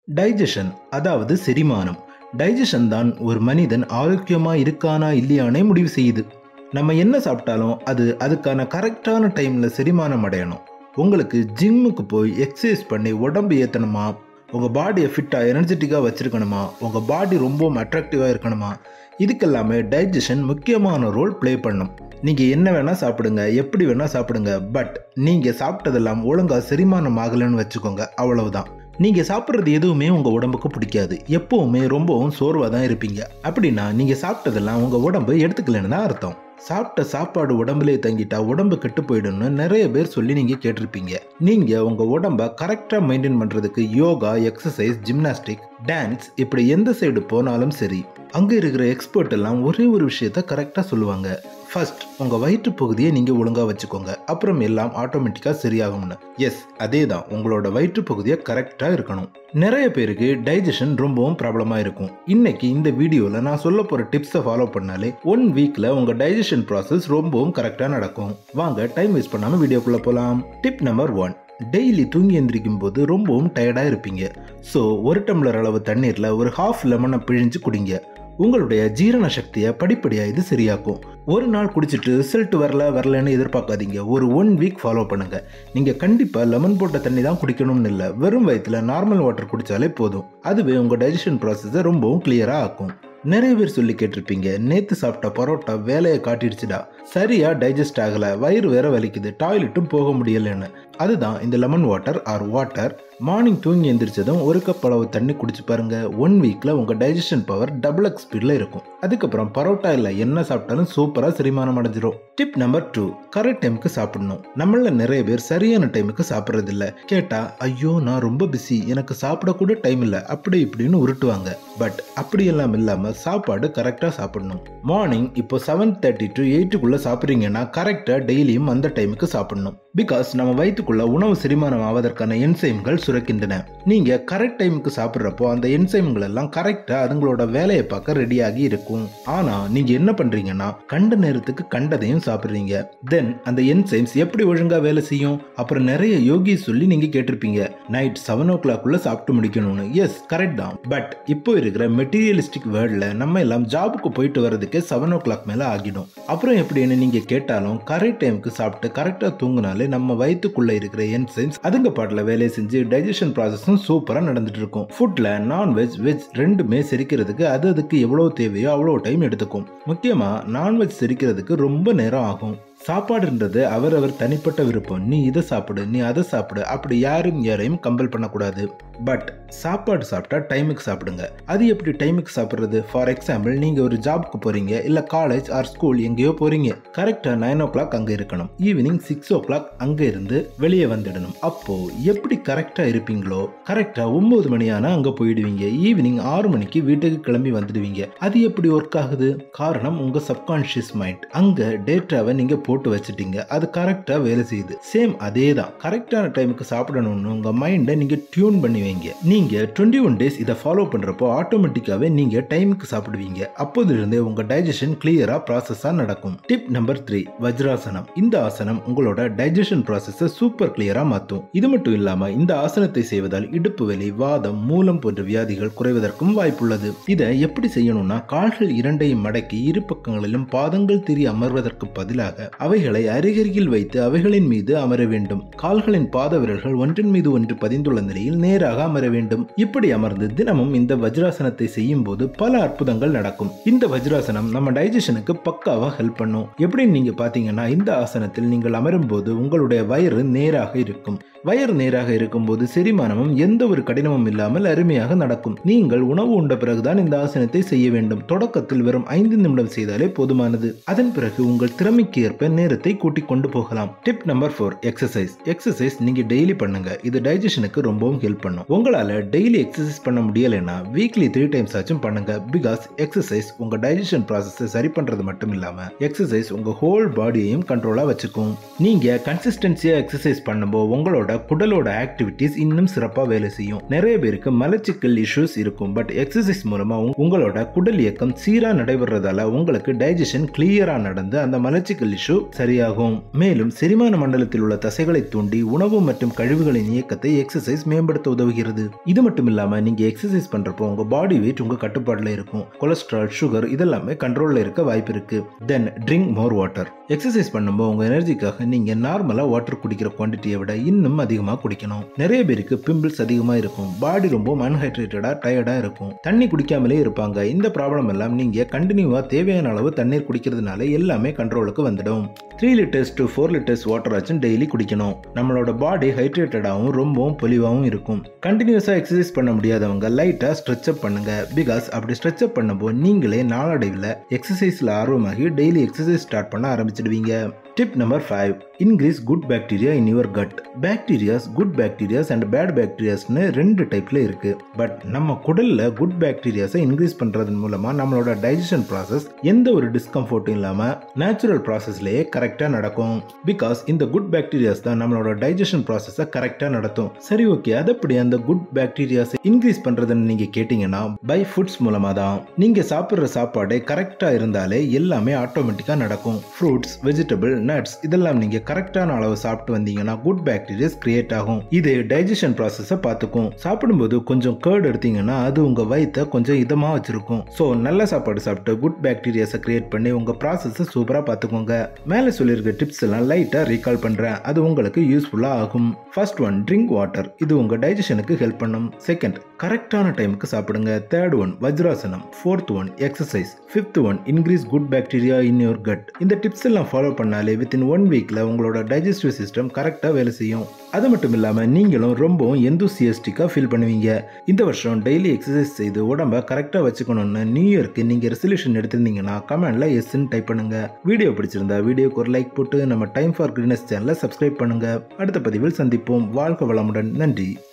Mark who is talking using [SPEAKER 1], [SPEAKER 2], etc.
[SPEAKER 1] digestion அதாவது செரிமானம் digestion தான் ஒரு மனிதன் ஆரோக்கியமா இருக்கானா இல்லையானே முடிவு செய்யுது நம்ம என்ன சாப்பிட்டாலும் அது அதுக்கான கரெக்டான டைம்ல செரிமானம் அடையணும் உங்களுக்கு ஜிம்முக்கு போய் எக்ஸசைஸ் பண்ணி உடம்பு ஏற்றணுமா உங்கள் பாடியை ஃபிட்டாக எனர்ஜெட்டிக்காக வச்சுருக்கணுமா உங்கள் பாடி ரொம்பவும் அட்ராக்டிவாக இருக்கணுமா இதுக்கெல்லாமே டைஜஷன் முக்கியமான ரோல் ப்ளே பண்ணும் நீங்கள் என்ன வேணால் சாப்பிடுங்க எப்படி வேணால் சாப்பிடுங்க பட் நீங்கள் சாப்பிட்டதெல்லாம் ஒழுங்காக செரிமானம் ஆகலைன்னு வச்சுக்கோங்க அவ்வளவுதான் நீங்கள் சாப்பிட்றது எதுவுமே உங்கள் உடம்புக்கு பிடிக்காது எப்போவுமே ரொம்பவும் சோர்வாக தான் இருப்பீங்க அப்படின்னா நீங்கள் சாப்பிட்டதெல்லாம் உங்கள் உடம்பு எடுத்துக்கலன்னு தான் அர்த்தம் சாப்பிட்ட சாப்பாடு உடம்புலே தங்கிட்டா உடம்பு கெட்டு போயிடும்னு நிறைய பேர் சொல்லி நீங்கள் கேட்டிருப்பீங்க நீங்கள் உங்கள் உடம்ப கரெக்டாக மெயின்டைன் பண்ணுறதுக்கு யோகா எக்ஸசைஸ் ஜிம்னாஸ்டிக் டான்ஸ் இப்படி எந்த சைடு போனாலும் சரி அங்கே இருக்கிற எக்ஸ்பர்ட் எல்லாம் ஒரே ஒரு விஷயத்த கரெக்டாக சொல்லுவாங்க ஃபர்ஸ்ட் உங்கள் வயிற்று பகுதியை நீங்கள் ஒழுங்காக வச்சுக்கோங்க அப்புறம் எல்லாம் ஆட்டோமேட்டிக்காக சரியாகும்னு எஸ் அதே தான் உங்களோட வயிற்று பகுதியை கரெக்டாக இருக்கணும் நிறைய பேருக்கு டைஜஷன் ரொம்பவும் ப்ராப்ளமாக இருக்கும் இன்னைக்கு இந்த வீடியோவில் நான் சொல்ல போகிற டிப்ஸை ஃபாலோ பண்ணாலே ஒன் வீக்கில் உங்கள் டைஜஷன் ப்ராசஸ் ரொம்பவும் கரெக்டாக நடக்கும் வாங்க டைம் வேஸ்ட் பண்ணாமல் வீடியோக்குள்ளே போகலாம் டிப் நம்பர் ஒன் டெய்லி தூங்கி எந்திரிக்கும் போது ரொம்பவும் டயர்டாக இருப்பீங்க ஸோ ஒரு டம்ளர் அளவு தண்ணீரில் ஒரு ஹாஃப் லெமனை பிழிஞ்சு குடிங்க உங்களுடைய ஜீரண சக்தியை படிப்படியாக இது சரியாக்கும் ஒரு நாள் குடிச்சிட்டு ரிசல்ட் வரல வரலன்னு எதிர்பார்க்காதீங்க ஒரு ஒன் வீக் ஃபாலோ பண்ணுங்க நீங்கள் கண்டிப்பாக லெமன் போட்ட தண்ணி தான் குடிக்கணும்னு இல்லை வெறும் வயிற்றுல நார்மல் வாட்டர் குடித்தாலே போதும் அதுவே உங்கள் டைஜஷன் ப்ராசஸை ரொம்பவும் கிளியராக ஆக்கும் நிறைய பேர் சொல்லி கேட்டிருப்பீங்க நேத்து சாப்பிட்ட பரோட்டா வேலையை காட்டிடுச்சுடா சரியா டைஜஸ்ட் ஆகல வயிறு வேற வலிக்குது டாய்லெட்டும் போக முடியலன்னு அதுதான் இந்த lemon water or water morning தூங்கி எந்திரிச்சதும் ஒரு கப் அளவு தண்ணி குடிச்சு பாருங்க ஒன் வீக்ல உங்க டைஜஷன் பவர் டபுள் எக்ஸ் ஸ்பீட்ல இருக்கும் அதுக்கப்புறம் பரோட்டா இல்ல என்ன சாப்பிட்டாலும் சூப்பரா செரிமானம் அடைஞ்சிரும் டிப் நம்பர் டூ கரெக்ட் டைமுக்கு சாப்பிடணும் நம்மள நிறைய பேர் சரியான டைமுக்கு சாப்பிட்றது இல்ல கேட்டா ஐயோ நான் ரொம்ப பிஸி எனக்கு சாப்பிட கூட டைம் இல்ல அப்படி இப்படின்னு உருட்டுவாங்க பட் அப்படியெல்லாம் இல்லாம சாப்பாடு கரெக்டா சாப்பிடணும் மார்னிங் இப்போ செவன் தேர்ட்டி டு எயிட்டுக்குள்ள சாப்பிட்றீங்கன்னா கரெக்டா டெய்லியும் அந்த டைமுக்கு சாப்பிடணும் பிகாஸ் நம்ம வயிற்றுக்குள்ள உணவு செரிமானம் ஆவதற்கான என்சைம்கள் சுரக்கின்றன நீங்க கரெக்ட் டைமுக்கு சாப்பிட்றப்போ அந்த என்சைம்கள் எல்லாம் கரெக்டா அதுங்களோட வேலையை பார்க்க ரெடியாகி இருக்கும் ஆனா நீங்க என்ன பண்றீங்கன்னா கண்ட நேரத்துக்கு கண்டதையும் சாப்பிட்றீங்க தென் அந்த என்சைம்ஸ் எப்படி ஒழுங்கா வேலை செய்யும் அப்புறம் நிறைய யோகி சொல்லி நீங்க கேட்டிருப்பீங்க நைட் செவன் ஓ கிளாக்குள்ள சாப்பிட்டு முடிக்கணும்னு எஸ் கரெக்ட் தான் பட் இப்போ இருக்கிற மெட்டீரியலிஸ்டிக் வேர்ல்டில் நம்ம எல்லாம் ஜாபுக்கு போயிட்டு வர்றதுக்கே செவன் ஓ கிளாக் மேலே ஆகிடும் அப்புறம் எப்படின்னு நீங்கள் கேட்டாலும் கரெக்ட் டைமுக்கு சாப்பிட்டு கரெக்டாக தூங்கினாலே நம்ம வயிற்றுக்குள்ளே இருக்கிற என்சைம்ஸ் அதுங்க பாட்டில் வேலையை செஞ்சு டைஜஷன் ப்ராசஸும் சூப்பராக நடந்துட்டு இருக்கும் ஃபுட்டில் நான்வெஜ் வெஜ் ரெண்டுமே செரிக்கிறதுக்கு அது அதுக்கு எவ்வளோ தேவையோ அவ்வளோ டைம் எடுத்துக்கும் முக்கியமாக நான்வெஜ் செரிக்கிறதுக்கு ரொம்ப நேரம் ஆகும் சாப்பாடுன்றது அவரவர் தனிப்பட்ட விருப்பம் நீ இதை சாப்பிடு நீ அதை சாப்பிடு அப்படி யாரும் யாரையும் கம்பல் பண்ணக்கூடாது பட் சாப்பாடு சாப்பிட்டா டைமுக்கு சாப்பிடுங்க அது எப்படி டைமுக்கு சாப்பிட்றது ஃபார் எக்ஸாம்பிள் நீங்கள் ஒரு ஜாப்க்கு போகிறீங்க இல்லை காலேஜ் ஆர் ஸ்கூல் எங்கேயோ போகிறீங்க கரெக்டாக நைன் ஓ கிளாக் அங்கே இருக்கணும் ஈவினிங் சிக்ஸ் ஓ கிளாக் அங்கே இருந்து வெளியே வந்துடணும் அப்போது எப்படி கரெக்டாக இருப்பீங்களோ கரெக்டாக ஒம்பது மணி ஆனால் அங்கே போயிடுவீங்க ஈவினிங் ஆறு மணிக்கு வீட்டுக்கு கிளம்பி வந்துடுவீங்க அது எப்படி ஒர்க் ஆகுது காரணம் உங்கள் சப்கான்ஷியஸ் மைண்ட் அங்கே டேட்டாவை நீங்கள் போட்டு வச்சுட்டீங்க அது கரெக்டாக வேலை செய்யுது சேம் அதே தான் கரெக்டான டைமுக்கு சாப்பிடணும்னு உங்கள் மைண்டை நீங்கள் டியூன் பண்ணி வைங்க நீங்கள் டுவெண்ட்டி ஒன் டேஸ் இதை ஃபாலோ பண்ணுறப்போ ஆட்டோமேட்டிக்காகவே நீங்கள் டைமுக்கு சாப்பிடுவீங்க அப்போதிலிருந்தே உங்கள் டைஜஷன் கிளியராக ப்ராசஸாக நடக்கும் டிப் நம்பர் த்ரீ வஜ்ராசனம் இந்த ஆசனம் உங்களோட டைஜஷன் ப்ராசஸை சூப்பர் கிளியராக மாற்றும் இது மட்டும் இல்லாமல் இந்த ஆசனத்தை செய்வதால் இடுப்பு வலி வாதம் மூலம் போன்ற வியாதிகள் குறைவதற்கும் வாய்ப்புள்ளது இதை எப்படி செய்யணும்னா கால்கள் இரண்டையும் மடக்கி இரு பக்கங்களிலும் பாதங்கள் திரி அமர்வதற்கு பதிலாக அவைகளை அருகருகில் வைத்து அவைகளின் மீது அமர வேண்டும் கால்களின் பாத விரல்கள் ஒன்றின் மீது ஒன்று பதிந்துள்ள நிலையில் நேராக அமர வேண்டும் இப்படி அமர்ந்து தினமும் இந்த வஜ்ராசனத்தை செய்யும் போது பல அற்புதங்கள் நடக்கும் இந்த வஜ்ராசனம் நம்ம டைஜஷனுக்கு பக்காவா ஹெல்ப் பண்ணும் எப்படின்னு நீங்க பாத்தீங்கன்னா இந்த ஆசனத்தில் நீங்கள் அமரும் போது உங்களுடைய வயிறு நேராக இருக்கும் வயிறு நேராக இருக்கும்போது செரிமானமும் எந்த ஒரு கடினமும் இல்லாமல் அருமையாக நடக்கும் நீங்கள் உணவு உண்ட பிறகுதான் இந்த ஆசனத்தை செய்ய வேண்டும் தொடக்கத்தில் வெறும் ஐந்து நிமிடம் செய்தாலே போதுமானது அதன் பிறகு உங்கள் திறமைக்கு ஏற்ப நேரத்தை கூட்டிக் கொண்டு போகலாம் tip number four exercise exercise நீங்க டெய்லி பண்ணுங்க இது டைஜஷனுக்கு ரொம்பவும் ஹெல்ப் பண்ணும் உங்களால டெய்லி எக்ஸசைஸ் பண்ண முடியலைன்னா வீக்லி த்ரீ டைம்ஸ் ஆச்சும் பண்ணுங்க பிகாஸ் எக்ஸசைஸ் உங்க டைஜஷன் ப்ராசஸை சரி பண்றது மட்டும் இல்லாம எக்ஸசைஸ் உங்க ஹோல் பாடியையும் கண்ட்ரோலா வச்சுக்கும் நீங்க கன்சிஸ்டன்சியா எக்ஸசைஸ் பண்ணும்போது உங்களோட குடலோட ஆக்டிவிட்டிஸ் இன்னும் சிறப்பா வேலை செய்யும் நிறைய பேருக்கு மலச்சிக்கல் இஷ்யூஸ் இருக்கும் பட் எக்ஸசைஸ் மூலமா உங்க- உங்களோட குடல் இயக்கம் சீரா நடைபெறதால உங்களுக்கு டைஜஷன் கிளியரா நடந்து அந்த மலச்சிக்கல் இஷ்யூ சரியாகும் மேலும் செரிமான மண்டலத்தில் உள்ள தசைகளை தூண்டி உணவு மற்றும் கழிவுகளின் இயக்கத்தை எக்ஸசைஸ் மேம்படுத்த உதவுகிறது இது மட்டும் இல்லாம நீங்க எக்ஸசைஸ் பண்றப்போ உங்க பாடி வெயிட் உங்க கட்டுப்பாடுல இருக்கும் கொலஸ்ட்ரால் சுகர் இதெல்லாமே கண்ட்ரோல்ல இருக்க வாய்ப்பு இருக்கு then drink more water exercise பண்ணும்போது உங்க எனர்ஜிக்காக நீங்க நார்மலா வாட்டர் குடிக்கிற குவான்டிட்டியை விட இன்னும் அதிகமா குடிக்கணும் நிறைய பேருக்கு பிம்பிள்ஸ் அதிகமா இருக்கும் பாடி ரொம்ப அன்ஹைட்ரேட்டடா டயர்டா இருக்கும் தண்ணி குடிக்காமலே இருப்பாங்க இந்த ப்ராப்ளம் எல்லாம் நீங்க கண்டினியூவா தேவையான அளவு தண்ணீர் குடிக்கிறதுனால எல்லாமே கண்ட்ரோலுக்கு வந்துடும் three litres to four litres water ஆச்சும் டெய்லி குடிக்கணும் நம்மளோட பாடி ஹைட்ரேட்டடாகவும் ரொம்பவும் பொலிவாகவும் இருக்கும் கண்டினியூஸாக எக்ஸசைஸ் பண்ண முடியாதவங்க லைட்டாக ஸ்ட்ரெச்சப் பண்ணுங்க பிகாஸ் அப்படி ஸ்ட்ரெச்சப் பண்ணும்போது நீங்களே நாளடைவில் எக்ஸசைஸில் ஆர்வமாகி டெய்லி எக்ஸசைஸ் ஸ்டார்ட் பண்ண ஆரம்பிச்சிடுவீங்க tip number five increase good bacteria in your gut bacterias good bacterias and bad பாக்டீரியாஸ்னு ரெண்டு டைப்ல இருக்கு பட் நம்ம குடல்ல குட் பாக்டீரியாஸை இன்க்ரீஸ் பண்றதன் மூலமா நம்மளோட டைஜஷன் ப்ராசஸ் எந்த ஒரு டிஸ்கம்ஃபர்ட்டும் இல்லாம நேச்சுரல் ப்ராசஸ்லயே கரெக்டா நடக்கும் பிகாஸ் இந்த குட் பாக்டீரியாஸ் தான் நம்மளோட டைஜஷன் ப்ராசஸை கரெக்டா நடத்தும் சரி ஓகே அது எப்படி அந்த குட் பாக்டீரியாஸை இன்க்ரீஸ் பண்றதுன்னு நீங்க கேட்டீங்கன்னா பை ஃபுட்ஸ் மூலமா தான் நீங்க சாப்பிடுற சாப்பாடு கரெக்டா இருந்தாலே எல்லாமே ஆட்டோமேட்டிக்கா நடக்கும் ஃப்ரூட்ஸ் வெஜிடபிள் நட்ஸ் இதெல்லாம் நீங்க கரெக்டான அளவு சாப்பிட்டு வந்தீங்கன்னா குட் பாக்டீரியாஸ் கிரியேட் ஆகும் இது டைஜஷன் ப்ராசஸை பார்த்துக்கும் சாப்பிடும்போது கொஞ்சம் கேர்டு எடுத்தீங்கன்னா அது உங்க வயித்தை கொஞ்சம் இதமா வச்சிருக்கும் ஸோ நல்ல சாப்பாடு சாப்பிட்டு குட் பாக்டீரியாஸை கிரியேட் பண்ணி உங்க ப்ராசஸை சூப்பரா பார்த்துக்கோங்க மேலே சொல்லியிருக்க டிப்ஸ் எல்லாம் லைட்டா ரீகால் பண்றேன் அது உங்களுக்கு யூஸ்ஃபுல்லா ஆகும் ஃபர்ஸ்ட் ஒன் ட்ரிங்க் வாட்டர் இது உங்க டைஜஷனுக்கு ஹெல்ப் பண்ணும் செகண்ட் கரெக்டான டைமுக்கு சாப்பிடுங்க தேர்ட் ஒன் வஜ்ராசனம் fourth one exercise fifth one increase good bacteria in your gut இந்த டிப்ஸ் எல்லாம் ஃபாலோ பண்ணாலே வித்தின் ஒன் வீக்ல உங்களோட டைஜஸ்டிவ் சிஸ்டம் கரெக்டாக வேலை செய்யும் அது மட்டும் இல்லாமல் நீங்களும் ரொம்பவும் எந்தூசியஸ்டிக்காக ஃபீல் பண்ணுவீங்க இந்த வருஷம் டெய்லி எக்ஸசைஸ் செய்து உடம்ப கரெக்டாக வச்சுக்கணும்னு நியூ இயர்க்கு நீங்கள் ரெசல்யூஷன் எடுத்திருந்தீங்கன்னா கமெண்ட்ல எஸ்ன்னு டைப் பண்ணுங்க வீடியோ பிடிச்சிருந்தா வீடியோக்கு ஒரு லைக் போட்டு நம்ம டைம் ஃபார் கிரீனஸ் சேனலை சப்ஸ்கிரைப் பண்ணுங்க அடுத்த பதிவில் சந்திப்போம் வாழ்க வளமுடன் நன்றி